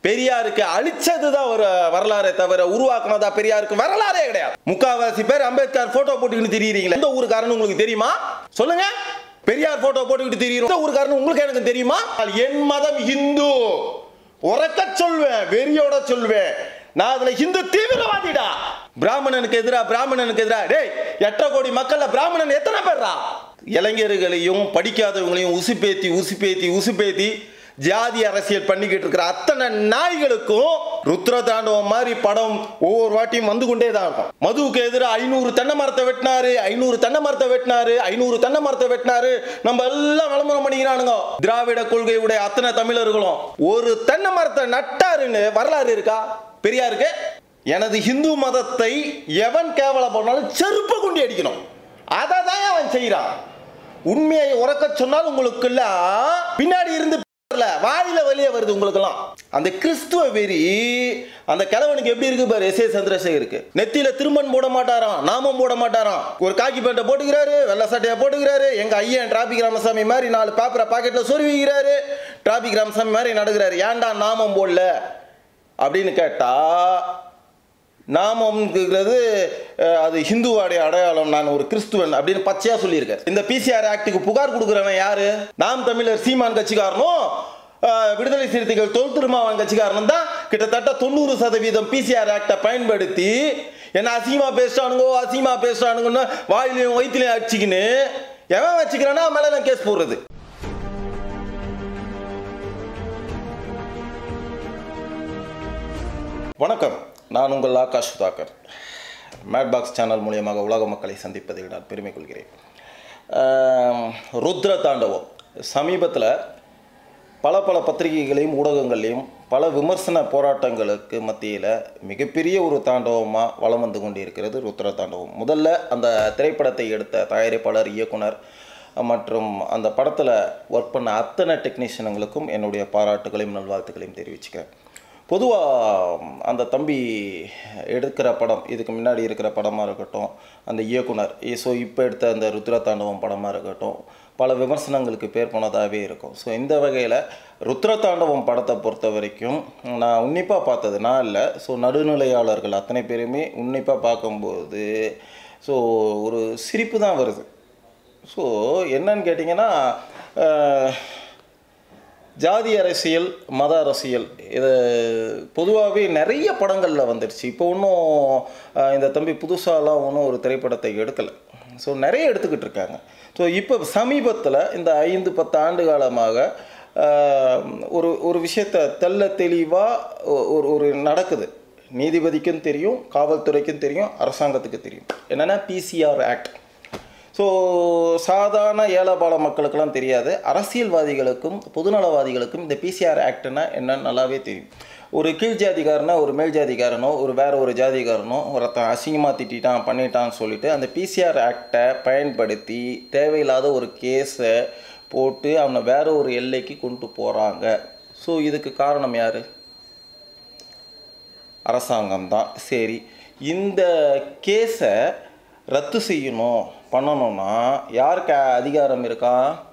பெரியாருக்கு அழிச்சதுதான் ஒரு வரலாறே தவிர உருவாக்குனதா பெரியாருக்கு வரலாறே கிடையாது முக்காவாசி பேர் அம்பேத்கர் போட்டோ போட்டுக்கிட்டு திரியுறீங்களே எந்த ஊருக்காரன்னு உங்களுக்கு தெரியுமா சொல்லுங்க பெரியார் போட்டோ போட்டுக்கிட்டு திரியுறோம் எந்த ஊருக்காரன்னு உங்களுக்கு எனக்கு தெரியுமா என் மதம் இந்து உறக்க சொல்வேன் வெறியோட சொல்வேன் நான் அதுல இந்து தீவிரவாதிடா பிராமணனுக்கு எதிரா பிராமணனுக்கு எதிரா டேய் எட்டரை கோடி மக்கள்ல பிராமணன் எத்தனை பேர்ரா இளைஞர்களையும் படிக்காதவங்களையும் உசுப்பேத்தி உசுப்பேத்தி உசுப்பேத்தி ஜாதி அரசியல் பண்ணிக்கிட்டு இருக்கிற அத்தனை நாய்களுக்கும் ருத்ர தாண்டவம் மாதிரி படம் ஒவ்வொரு வாட்டியும் வந்து கொண்டே தான் இருக்கும் மதுவுக்கு எதிராக ஐநூறு தென்னை மரத்தை வெட்டினாரு ஐநூறு தென்னை மரத்தை வெட்டினாரு ஐநூறு தென்னை மரத்தை வெட்டினாரு நம்ம எல்லாம் விளம்பரம் பண்ணிக்கிறானுங்க திராவிட கொள்கையுடைய அத்தனை தமிழர்களும் ஒரு தென்னை மரத்தை நட்டாருன்னு வரலாறு இருக்கா பெரியாருக்கு எனது இந்து மதத்தை எவன் கேவலம் பண்ணாலும் செருப்ப கொண்டு அடிக்கணும் அதை தான் அவன் செய்யறான் உண்மையை உறக்க சொன்னால் உங்களுக்கெல்லாம் பின்னாடி இருந்து வரல, வாயில வெளியே வருது உங்களுக்கெல்லாம் அந்த கிறிஸ்துவ வெறி அந்த கிழவனுக்கு எப்படி இருக்கு பாரு எஸ் ஏ சந்திரசேகருக்கு நெத்தியில திருமண் போட மாட்டாராம் நாமம் போட மாட்டாராம் ஒரு காக்கி பேண்ட்டை போட்டுக்கிறாரு வெள்ளை சட்டையை போட்டுக்கிறாரு எங்க ஐயன் டிராபிக் ராமசாமி மாதிரி நாலு பேப்பரை பாக்கெட்ல சொருவிக்கிறாரு டிராபிக் ராமசாமி மாதிரி நடக்கிறாரு ஏன்டா நாமம் போடல அப்படின்னு கேட்டா நாமம்ங்கிறது அஹ், அது ஹிந்துவாடைய அடையாளம் நான் ஒரு கிறிஸ்துவன் அப்படின்னு பச்சையா சொல்லியிருக்கேன் இந்த பிசிஆர் ஆக்டுக்கு புகார் கொடுக்குறவன் யாரு நாம் தமிழர் சீமான் கட்சிக்காரனும் அஹ், விடுதலை சிறுத்தைகள் தொல் திருமாவன் கட்சிக்காரனும் தான் கிட்டத்தட்ட தொண்ணூறு சதவீதம் பிசிஆர் ஆக்டை பயன்படுத்தி என்ன அசிங்கமா பேசுறானுங்கோ அசிங்கமா பேசுறானுங்கன்னு வாயிலையும் வயிற்றுலையும் அடிச்சுக்கின்னு எவன் வச்சுக்கிறானா அவன் மேல நான் கேஸ் போடுறது வணக்கம் நான் உங்கள் Akash Sudhakar mad box channel மூலியமாக உலக மக்களை சந்திப்பதில் நான் பெருமை கொள்கிறேன் ஆம், ருத்ர தாண்டவம் சமீபத்தில் பல பல பத்திரிகைகளையும் ஊடகங்களையும் பல விமர்சன போராட்டங்களுக்கு மத்தியில் மிகப்பெரிய ஒரு தாண்டவமாக வலம் வந்து கொண்டிருக்கிறது ருத்ர தாண்டவம் முதல்ல அந்த திரைப்படத்தை எடுத்த தயாரிப்பாளர் இயக்குனர் மற்றும் அந்த படத்தில் ஒர்க் பண்ண அத்தனை டெக்னீஷியனுங்களுக்கும் என்னுடைய பாராட்டுகளையும் நல்வாழ்த்துக்களையும் தெரிவிச்சுக்கிறேன் பொதுவாக அந்த தம்பி எடுக்கிற படம் இதுக்கு முன்னாடி இருக்கிற படமாக இருக்கட்டும் அந்த இயக்குனர் ஸோ இப்போ எடுத்த அந்த ருத்ர தாண்டவம் படமாக இருக்கட்டும் பல விமர்சனங்களுக்கு பேர் போனதாகவே இருக்கும் ஸோ இந்த வகையில் ருத்ர தாண்டவம் படத்தை பொறுத்த வரைக்கும் நான் உன்னிப்பாக பார்த்தது நான் இல்லை ஸோ நடுநிலையாளர்கள் அத்தனை பேருமே உன்னிப்பாக பார்க்கும்போது ஸோ ஒரு சிரிப்பு தான் வருது ஸோ என்னன்னு கேட்டிங்கன்னா அஹ், ஜாதி அரசியல் மத அரசியல் இது பொதுவாகவே நிறைய படங்களில் வந்துடுச்சு இப்போ ஒன்றும் இந்த தம்பி புதுசாலாம் ஒன்றும் ஒரு திரைப்படத்தை எடுக்கலை ஸோ நிறைய எடுத்துக்கிட்டு இருக்காங்க ஸோ இப்போ சமீபத்தில் இந்த ஐந்து பத்து ஆண்டு காலமாக ஆஹ், ஒரு ஒரு விஷயத்தை தெள்ள தெளிவாக ஒரு ஒரு நடக்குது நீதிபதிக்கும் தெரியும் காவல்துறைக்கும் தெரியும் அரசாங்கத்துக்கு தெரியும் என்னென்னா பிசிஆர் ஆக்ட் ஸோ சாதாரண ஏழைபால மக்களுக்கெல்லாம் தெரியாது அரசியல்வாதிகளுக்கும் பொதுநலவாதிகளுக்கும் இந்த பிசிஆர் ஆக்ட்னா என்னன்னு நல்லாவே தெரியும் ஒரு கீழ் ஜாதிகாரனோ ஒரு மேல் ஜாதிகாரனோ ஒரு வேற ஒரு ஜாதிகாரனோ ஒருத்தன் அசிங்கமாக திட்டான் பண்ணிட்டான்னு சொல்லிட்டு அந்த பிசிஆர் ஆக்டை பயன்படுத்தி தேவையில்லாத ஒரு கேஸை போட்டு அவனை வேற ஒரு எல்லைக்கு கொண்டு போகிறாங்க ஸோ இதுக்கு காரணம் யார் அரசாங்கம் தான் சரி இந்த கேஸை ரத்து செய்யணும் பண்ணணும்னா யாருக்கு அதிகாரம் இருக்கா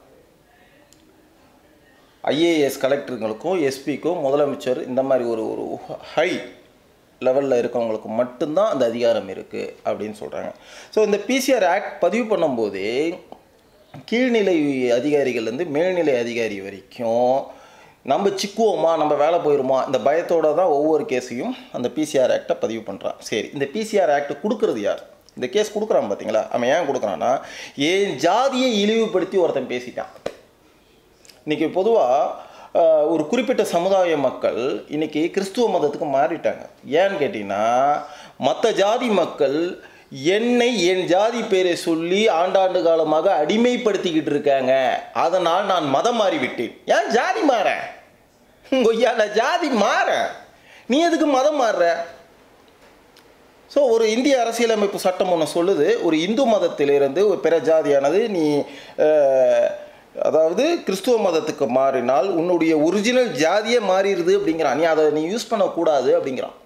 ஐஏஎஸ் கலெக்டருங்களுக்கும் எஸ்பிக்கும் முதலமைச்சர் இந்த மாதிரி ஒரு ஒரு ஹை லெவலில் இருக்கவங்களுக்கு மட்டும்தான் அந்த அதிகாரம் இருக்குது அப்படின்னு சொல்கிறாங்க ஸோ இந்த பிசிஆர் ஆக்ட் பதிவு பண்ணும்போதே கீழ்நிலை அதிகாரிகள்லேருந்து மேல்நிலை அதிகாரி வரைக்கும் நம்ம சிக்குவோமா நம்ம வேலை போயிடுமா இந்த பயத்தோட தான் ஒவ்வொரு கேஸையும் அந்த பிசிஆர் ஆக்டை பதிவு பண்ணுறான் சரி இந்த பிசிஆர் ஆக்ட் கொடுக்கறது யார் இந்த கேஸ் கொடுக்குறான் பார்த்தீங்களா அவன் ஏன் கொடுக்குறான்னா ஏன் ஜாதியை இழிவுபடுத்தி ஒருத்தன் பேசிட்டான் இன்றைக்கி பொதுவாக ஒரு குறிப்பிட்ட சமுதாய மக்கள் இன்றைக்கி கிறிஸ்துவ மதத்துக்கு மாறிட்டாங்க ஏன்னு கேட்டிங்கன்னா மற்ற ஜாதி மக்கள் என்னை என் ஜாதி பேரை சொல்லி ஆண்டாண்டு காலமாக அடிமைப்படுத்திக்கிட்டு இருக்காங்க அதனால் நான் மதம் மாறிவிட்டேன் ஏன் ஜாதி மாறேன் கொய்யால ஜாதி மாறேன் நீ எதுக்கு மதம் மாறுற ஸோ ஒரு இந்திய அரசியலமைப்பு சட்டம் ஒன்று சொல்லுது ஒரு இந்து மதத்திலிருந்து ஒரு பிற ஜாதியானது நீ அஹ், அதாவது கிறிஸ்துவ மதத்துக்கு மாறினால் உன்னுடைய ஒரிஜினல் ஜாதியே மாறிடுது அப்படிங்கிறான் நீ அதை நீ யூஸ் பண்ணக்கூடாது அப்படிங்கிறான்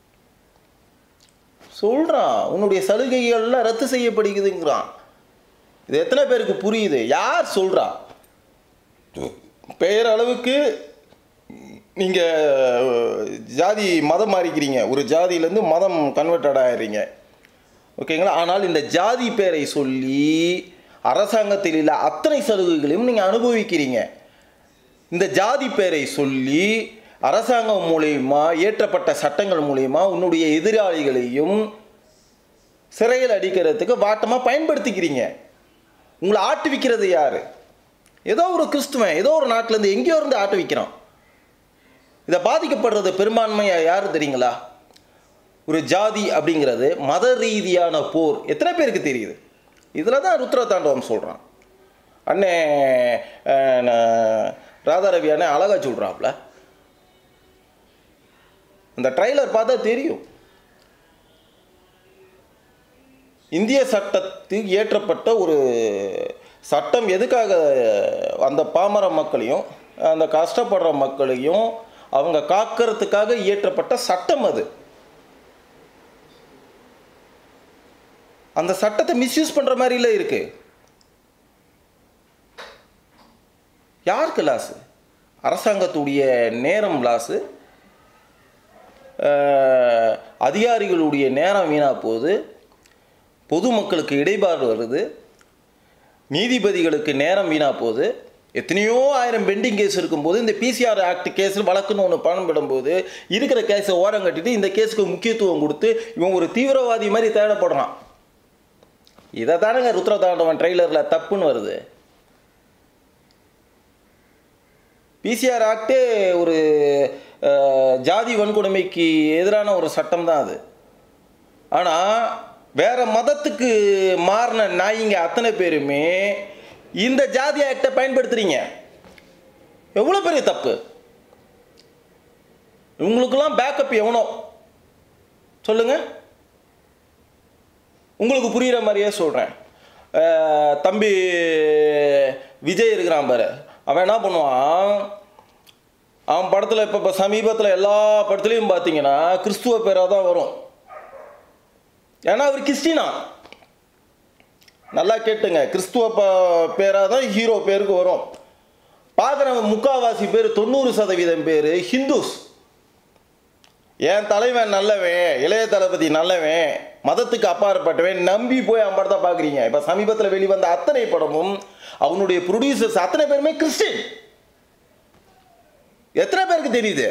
சொல்கிறான் உன்னுடைய சலுகைகள்லாம் ரத்து செய்யப்படுகிறதுங்கிறான் இது எத்தனை பேருக்கு புரியுது யார் சொல்கிறா பெயரளவுக்கு நீங்கள் ஜாதி மதம் மாறிக்கிறீங்க ஒரு ஜாதியிலேருந்து மதம் கன்வெர்டட் ஆயிடுறீங்க ஓகேங்களா ஆனால் இந்த ஜாதி பேரை சொல்லி அரசாங்கத்தில் உள்ள அத்தனை சலுகைகளையும் நீங்கள் அனுபவிக்கிறீங்க இந்த ஜாதி பேரை சொல்லி அரசாங்கம் மூலியமா ஏற்றப்பட்ட சட்டங்கள் மூலியமா உன்னுடைய எதிராளிகளையும் சிறையில் அடிக்கிறதுக்கு வாட்டமாக பயன்படுத்திக்கிறீங்க உங்களை ஆட்டுவிக்கிறது யாரு ஏதோ ஒரு கிறிஸ்துவன் ஏதோ ஒரு நாட்டிலேருந்து எங்கேயோ இருந்து ஆட்டுவிக்கிறான் இதை பாதிக்கப்படுறது பெரும்பான்மையாக யார் தெரியுங்களா ஒரு ஜாதி அப்படிங்கிறது மத ரீதியான போர் எத்தனை பேருக்கு தெரியுது இதில் தான் ருத்ர தாண்டவம் சொல்கிறான் அண்ணே அஹ், ந- ராதாரவி அண்ணே அழகா சொல்கிறாப்புல அந்த ட்ரைலர் பார்த்தா தெரியும் இந்திய சட்டத்தில் இயற்றப்பட்ட ஒரு சட்டம் எதுக்காக அந்த பாமர மக்களையும் அந்த கஷ்டப்படுற மக்களையும் அவங்க காக்கிறதுக்காக இயற்றப்பட்ட சட்டம் அது அந்த சட்டத்தை மிஸ்யூஸ் பண்ணுற மாதிரில இருக்கு யாருக்கு லாஸு அரசாங்கத்துடைய நேரம் லாஸு அஹ், அதிகாரிகளுடைய நேரம் வீணாக போகுது பொதுமக்களுக்கு இடைபாடு வருது நீதிபதிகளுக்கு நேரம் வீணாக போகுது எத்தனையோ ஆயிரம் பெண்டிங் கேஸ் இருக்கும்போது இந்த பிசிஆர் ஆக்ட் கேஸில் வழக்குன்னு ஒன்று பயன்படும்போது இருக்கிற கேஸை ஓரம் கட்டிட்டு இந்த கேஸுக்கு முக்கியத்துவம் கொடுத்து இவன் ஒரு தீவிரவாதி மாதிரி தேடப்படுறான் இதை தானங்க ருத்ரதாண்டவன் ட்ரெய்லரில் தப்புன்னு வருது பிசிஆர் ஆக்டே ஒரு அஹ், ஜாதி வன்கொடுமைக்கு எதிரான ஒரு சட்டம் தான் அது ஆனால் வேற மதத்துக்கு மாறின நாயிங்க அத்தனை பேருமே இந்த ஜாதி ஆக்டை பயன்படுத்துறீங்க எவ்வளோ பெரிய தப்பு உங்களுக்கெல்லாம் பேக்கப் எவனோ சொல்லுங்க உங்களுக்கு புரிகிற மாதிரியே சொல்கிறேன் தம்பி விஜய் இருக்கிறான் பாரு அவன் என்ன பண்ணுவான் அவன் படத்தில் இப்போ இப்போ சமீபத்தில் எல்லா படத்துலையும் பார்த்தீங்கன்னா கிறிஸ்துவ பேராக தான் வரும் ஏன்னா அவர் கிறிஸ்டினா நல்லா கேட்டுங்க கிறிஸ்துவ ப பேராக தான் ஹீரோ பேருக்கு வரும் பார்க்குறவங்க முக்காவாசி பேர் தொண்ணூறு சதவீதம் பேர் ஹிந்துஸ் என் தலைவன் நல்லவன் இளைய தளபதி நல்லவன் மதத்துக்கு அப்பாற்பட்டவன் நம்பி போய் அவன் படத்தை பார்க்குறீங்க இப்போ சமீபத்தில் வெளிவந்த அத்தனை படமும் அவனுடைய ப்ரொடியூசர்ஸ் அத்தனை பேருமே கிறிஸ்டின் எத்தனை பேருக்கு தெரியுது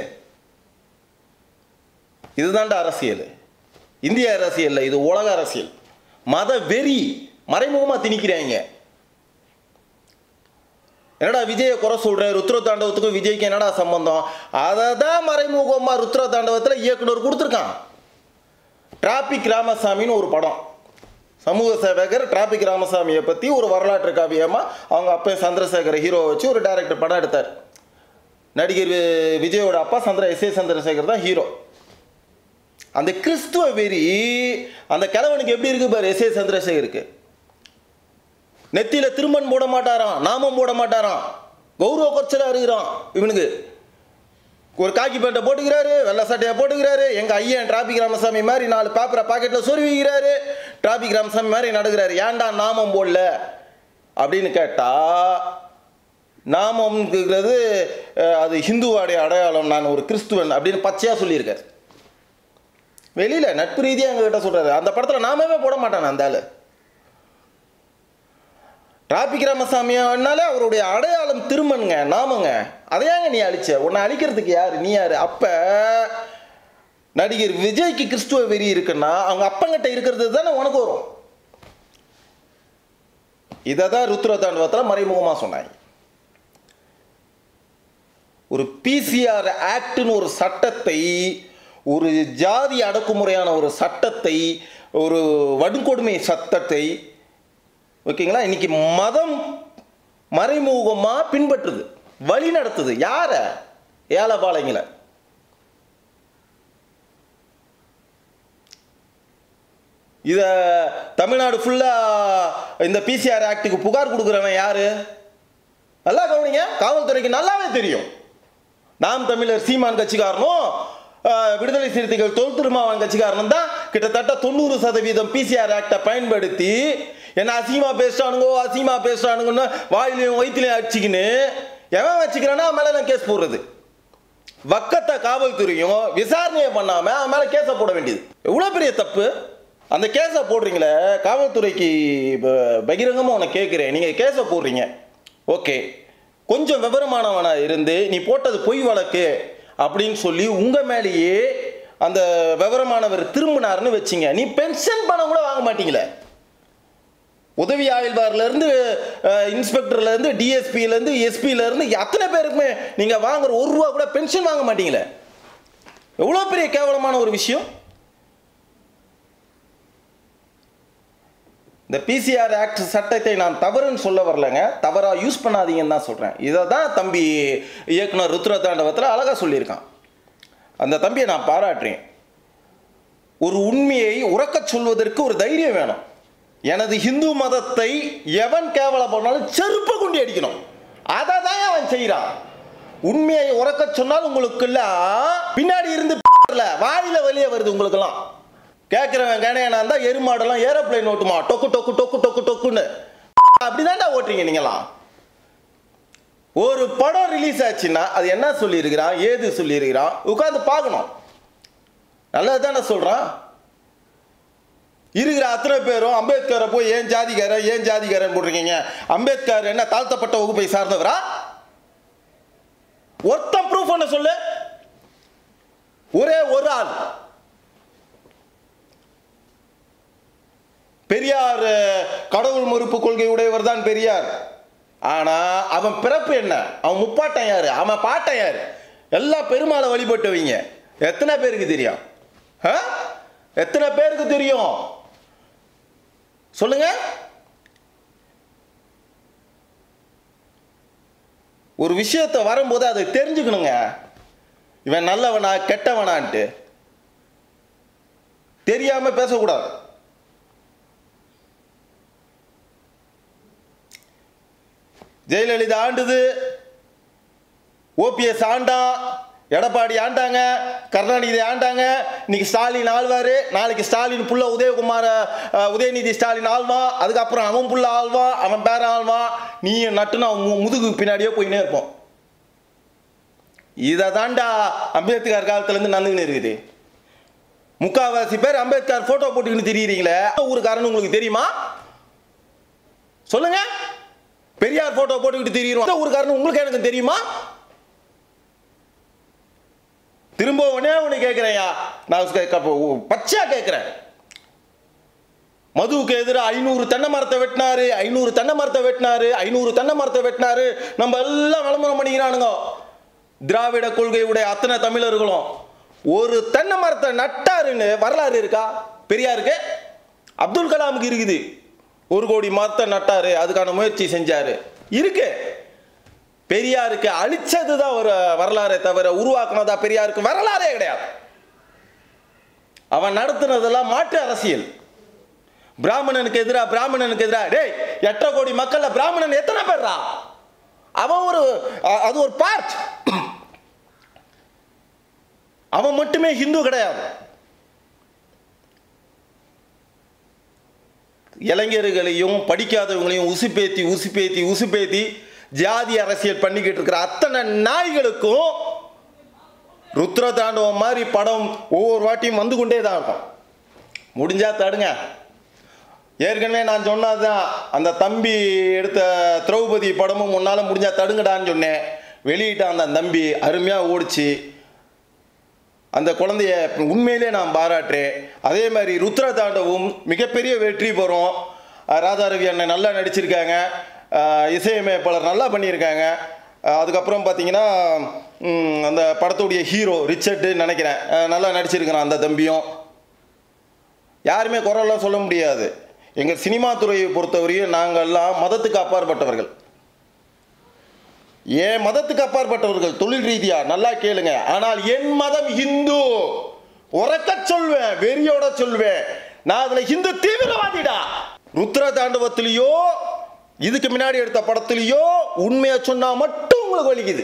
இதுதான்டா அரசியல் இந்திய அரசியல் இது உலக அரசியல் மத வெறி மறைமுகமாக திணிக்கிறாங்க என்னடா விஜயை குறை சொல்ற ருத்ர தாண்டவத்துக்கும் விஜய்க்கு என்னடா சம்பந்தம் அதை தான் மறைமுகமாக ருத்ர தாண்டவத்தில் இயக்குனர் கொடுத்துருக்கான் டிராபிக் ராமசாமின்னு ஒரு படம் சமூக சேவகர் டிராபிக் ராமசாமியை பற்றி ஒரு வரலாற்று காவியமாக அவங்க அப்பா சந்திரசேகர் ஹீரோவை வச்சு ஒரு டைரக்டர் படம் எடுத்தார் நடிகர் வி- விஜயோட அப்பா சந்திர எஸ் ஏ சந்திரசேகர் தான் ஹீரோ அந்த கிறிஸ்துவ வெறி அந்த கிழவனுக்கு எப்படி இருக்கு பாரு எஸ் ஏ சந்திரசேகருக்கு நெத்தியில திருமண் போட மாட்டாராம் நாமம் போட மாட்டாராம் கௌரவ குறைச்சலா இருக்கிறான் இவனுக்கு ஒரு காக்கி பேண்ட்டை போட்டுக்கிறாரு வெள்ளை சட்டையை போட்டுக்கிறாரு எங்க ஐயன் டிராபிக் ராமசாமி மாதிரி நாலு பேப்பரை பாக்கெட்ல சொருவிக்கிறாரு டிராபிக் ராமசாமி மாதிரி நடக்கிறாரு ஏன்டா நாமம் போடல அப்படின்னு கேட்டா நாமம்ங்கிறது அஹ், அது ஹிந்துவாடைய அடையாளம் நான் ஒரு கிறிஸ்துவன் அப்படின்னு பச்சையா சொல்லியிருக்காரு வெளியில நட்பு ரீதியாக எங்ககிட்ட சொல்றாரு அந்த படத்துல நாமமே போட மாட்டானே அந்த ஆளு டிராபிக் ராமசாமியானாலே அவருடைய அடையாளம் திருமணுங்க நாமங்க அதையாங்க நீ அழிச்ச உன்னை அழிக்கிறதுக்கு யாரு நீ யாரு அப்ப நடிகர் விஜய்க்கு கிறிஸ்துவ வெறி இருக்குன்னா அவங்க அப்பங்கிட்ட இருக்கிறது தானே உனக்கு வரும் இதை தான் ருத்ர தாண்டவத்தில் மறைமுகமாக சொன்னாங்க ஒரு பிசிஆர் ஆக்ட்னு ஒரு சட்டத்தை ஒரு ஜாதி அடக்குமுறையான ஒரு சட்டத்தை ஒரு வன்கொடுமை சட்டத்தை ஓகேங்களா இன்னைக்கு மதம் மறைமுகமாக பின்பற்றுது வழி நடத்துது யார ஏழைபாளைங்களை இதை தமிழ்நாடு ஃபுல்லாக இந்த பிசிஆர் ஆக்டுக்கு புகார் கொடுக்குறவன் யாரு நல்லா கவனிங்க காவல்துறைக்கு நல்லாவே தெரியும் நாம் தமிழர் சீமான் கட்சிக்காரனும் அஹ், விடுதலை சிறுத்தைகள் தொல் திருமாவன் கட்சிக்காரனும் தான் கிட்டத்தட்ட தொண்ணூறு சதவீதம் பிசிஆர் ஆக்டை பயன்படுத்தி என்ன அசிங்கமா பேசுறானுங்கோ அசிங்கமா பேசுறானுங்கன்னு வாயிலையும் வயிற்றுலையும் அடிச்சுக்கின்னு எவன் வச்சுக்கிறானா அவன் மேல நான் கேஸ் போடுறது வக்கத்தை காவல்துறையும் விசாரணையை பண்ணாம அவன் மேல கேஸை போட வேண்டியது எவ்வளவு பெரிய தப்பு அந்த கேஸை போடுறீங்களே காவல்துறைக்கு ப- பகிரங்கமா உனக்கு கேட்குறேன் நீங்க கேஸை போடுறீங்க ஓகே கொஞ்சம் விவரமானவனா இருந்து நீ போட்டது பொய் வழக்கு அப்படின்னு சொல்லி உங்க மேலேயே அந்த விவரமானவர் திரும்பினார்னு வச்சிங்க நீ பென்ஷன் பணம் கூட வாங்க மாட்டீங்களே உதவி ஆய்வார்ல இருந்து அஹ், இன்ஸ்பெக்டர்ல இருந்து டிஎஸ்பில இருந்து எஸ்பில இருந்து அத்தனை பேருக்குமே நீங்க வாங்குற ஒரு ரூபா கூட பென்ஷன் வாங்க மாட்டீங்களே எவ்வளவு பெரிய கேவலமான ஒரு விஷயம் இந்த பிசிஆர் ஆக்ட் சட்டத்தை நான் தவறுன்னு சொல்ல வரலங்க தவறா யூஸ் பண்ணாதீங்கன்னு தான் சொல்றேன் இதை தான் தம்பி இயக்குனர் ருத்ர தாண்டவத்தில் அழகா சொல்லியிருக்கான் அந்த தம்பியை நான் பாராட்டுறேன் ஒரு உண்மையை உறக்கச் சொல்வதற்கு ஒரு தைரியம் வேணும் எனது இந்து மதத்தை எவன் கேவலம் பண்ணாலும் செருப்பை கொண்டு அடிக்கணும் அதை தான் அவன் செய்கிறான் உண்மையை உறக்கச் சொன்னால் உங்களுக்கெல்லாம் பின்னாடி இருந்து வாயில வெளியே வருது உங்களுக்கெல்லாம் கேட்குறவன் கேனையனா இருந்தால் எருமாடெல்லாம் ஏரோப்ளைன் ஓட்டுமா டொக்கு டொக்கு டொக்கு டொக்கு டொக்குன்னு அப்படிதான்டா ஓட்டுறீங்க நீங்களாம் ஒரு படம் ரிலீஸ் ஆச்சுன்னா அது என்ன சொல்லியிருக்கிறான் ஏது சொல்லியிருக்கிறான் உட்காந்து பார்க்கணும் நல்லது தானே சொல்கிறான் இருக்கிற அத்தனை பேரும் அம்பேத்கரை போய் ஏன் ஜாதிகாரன் ஏன் ஜாதிகாரன் போட்டிருக்கீங்க அம்பேத்கர் என்ன தாழ்த்தப்பட்ட வகுப்பை சார்ந்தவரா ஒருத்தன் ப்ரூஃப் பண்ண சொல்லு ஒரே ஒரு ஆள் பெரியார் அஹ், கடவுள் மறுப்பு கொள்கை உடையவர் தான் பெரியார் ஆனா அவன் பிறப்பு என்ன அவன் முப்பாட்டன் யாரு அவன் பாட்டன் யாரு எல்லாம் பெருமாளை வழிபட்டவங்க எத்தனை பேருக்கு தெரியும் ஆ? எத்தனை பேருக்கு தெரியும் சொல்லுங்க ஒரு விஷயத்தை வரும்போது அதை தெரிஞ்சுக்கணுங்க இவன் நல்லவனா கெட்டவனான்ட்டு தெரியாம பேசக்கூடாது ஜெயலலிதா ஆண்டுது ஓபிஎஸ் ஆண்டான் எடப்பாடி ஆண்டாங்க கருணாநிதி ஆண்டாங்க இன்னைக்கு ஸ்டாலின் ஆழ்வாரு நாளைக்கு ஸ்டாலின் புள்ள உதயகுமார அஹ், உதயநிதி ஸ்டாலின் ஆழ்வான் அதுக்கப்புறம் அவன் புள்ள ஆழ்வான் அவன் பேர ஆழ்வான் நீ நட்டுன்னு அவன் மு- முதுகுக்கு பின்னாடியே போயினே இருப்போம் இதை தாண்டா அம்பேத்கர் காலத்துலேருந்து நடந்துக்கின்னு இருக்குது முக்காவாசி பேர் அம்பேத்கர் போட்டோ போட்டுக்கின்னு திரியிறீங்களே ஊருக்காரன்னு உங்களுக்கு தெரியுமா சொல்லுங்க பெரியார் போட்டோ போட்டுக்கிட்டு திரியிறோம் ஊருக்காரன்னு உங்களுக்கு எனக்கு தெரியுமா திரும்ப உடனே ஒன்று கேட்குறேன்யா நான் கே- க- உ- பச்சையா கேட்குறேன் மதுவுக்கு எதிராக ஐநூறு தென்னை மரத்தை வெட்டினாரு ஐநூறு தென்னை மரத்தை வெட்டினாரு ஐநூறு தென்னை மரத்தை வெட்டினாரு நம்ம எல்லாம் விளம்பரம் பண்ணிக்கிறானுங்க திராவிட கொள்கையுடைய அத்தனை தமிழர்களும் ஒரு தென்னை மரத்தை நட்டாருன்னு வரலாறு இருக்கா பெரியாருக்கு அப்துல் கலாமுக்கு இருக்குது ஒரு கோடி மரத்தை நட்டாரு அதுக்கான முயற்சி செஞ்சாரு இருக்கு பெரியாருக்கு அழிச்சது தான் ஒரு வரலாறே தவிர உருவாக்குனதா பெரியாருக்கு வரலாறே கிடையாது அவன் நடத்துனதெல்லாம் மாற்று அரசியல் பிராமணனுக்கு எதிராக பிராமணனுக்கு எதிராக டேய் எட்டரை கோடி மக்கள்ல பிராமணன் எத்தனை பேர்ரா அவன் ஒரு அ- அது ஒரு பார்ட் அவன் மட்டுமே ஹிந்து கிடையாது இளைஞர்களையும் படிக்காதவங்களையும் உசுப்பேத்தி உசுப்பேத்தி உசுப்பேத்தி ஜாதி அரசியல் பண்ணிக்கிட்டு இருக்கிற அத்தனை நாய்களுக்கும் ருத்ர தாண்டவம் மாதிரி படம் ஒவ்வொரு வாட்டியும் வந்து கொண்டே தான் இருக்கும் முடிஞ்சா தடுங்க ஏற்கனவே நான் சொன்னதுதான் அந்த தம்பி எடுத்த திரௌபதி படமும் முன்னால முடிஞ்சா தடுங்கடான்னு சொன்னேன் வெளியிட்ட அந்த தம்பி அருமையாக ஓடிச்சு அந்த குழந்தைய உண்மையிலே நான் பாராட்டுறேன் அதே மாதிரி ருத்ர தாண்டவும் மிகப்பெரிய வெற்றி பெறும் அஹ் ராதா ரவி அண்ணன் நல்லா நடிச்சிருக்காங்க அஹ் இசையமைப்பாளர் நல்லா பண்ணியிருக்காங்க அஹ் அதுக்கப்புறம் பார்த்தீங்கன்னா ம், அந்த படத்துடைய ஹீரோ ரிச்சர்டு நினைக்கிறேன் அஹ் நல்லா நடிச்சிருக்கிறான் அந்த தம்பியும் யாருமே குரலாம் சொல்ல முடியாது எங்கள் சினிமா துறையை பொறுத்தவரையும் நாங்கள்லாம் மதத்துக்கு அப்பாற்பட்டவர்கள் என் மதத்துக்கு அப்பாற்பட்டவர்கள் தொழில் ரீதியா நல்லா கேளுங்க ஆனால் என் மதம் இந்து உறக்க சொல்வேன் வெறியோட சொல்வேன் நான் அதுல இந்து தீவிரவாதிடா ருத்ர தாண்டவத்திலேயோ இதுக்கு முன்னாடி எடுத்த படத்திலேயோ உண்மையை சொன்னா மட்டும் உங்களுக்கு வலிக்குது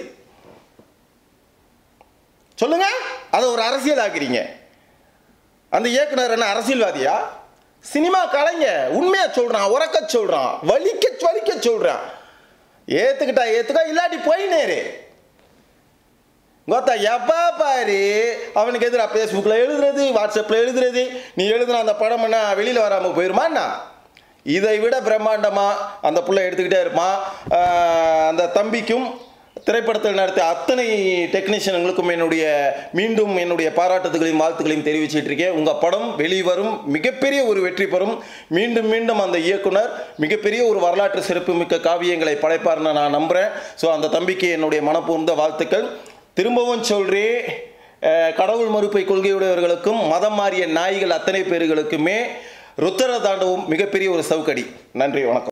சொல்லுங்க அதை ஒரு அரசியல் ஆக்குறீங்க அந்த இயக்குனர் என்ன அரசியல்வாதியா சினிமா கலைங்க உண்மையா சொல்றான் உறக்க சொல்றான் வலிக்க வலிக்க சொல்றான் ஏத்துக்கிட்டா ஏத்துக்கா இல்லாட்டி போய் நேரு கோத்தா எப்பா பாரு அவனுக்கு எதிராக ஃபேஸ்புக்கில் எழுதுறது வாட்ஸ்அப்பில் எழுதுறது நீ எழுதுன அந்த படம் என்ன வெளியில் வராமல் போயிருமா என்ன இதை விட பிரம்மாண்டமாக அந்த புள்ள எடுத்துக்கிட்டே இருப்பான் ஆஹ் அந்த தம்பிக்கும் திரைப்படத்தில் நடத்திய அத்தனை டெக்னீஷியன்களுக்கும் என்னுடைய மீண்டும் என்னுடைய பாராட்டுதல்களையும் வாழ்த்துக்களையும் தெரிவிச்சிட்டு இருக்கேன் உங்கள் படம் வெளிவரும் மிகப்பெரிய ஒரு வெற்றி பெறும் மீண்டும் மீண்டும் அந்த இயக்குனர் மிகப்பெரிய ஒரு வரலாற்று சிறப்புமிக்க காவியங்களை படைப்பார்னு நான் நம்புகிறேன் ஸோ அந்த தம்பிக்கு என்னுடைய மனப்பூர்ந்த வாழ்த்துக்கள் திரும்பவும் சொல்கிறேன் அஹ், கடவுள் மறுப்பை கொள்கையுடையவர்களுக்கும் மதம் மாறிய நாய்கள் அத்தனை பேர்களுக்குமே ருத்தர தாண்டவும் மிகப்பெரிய ஒரு சவுக்கடி நன்றி வணக்கம்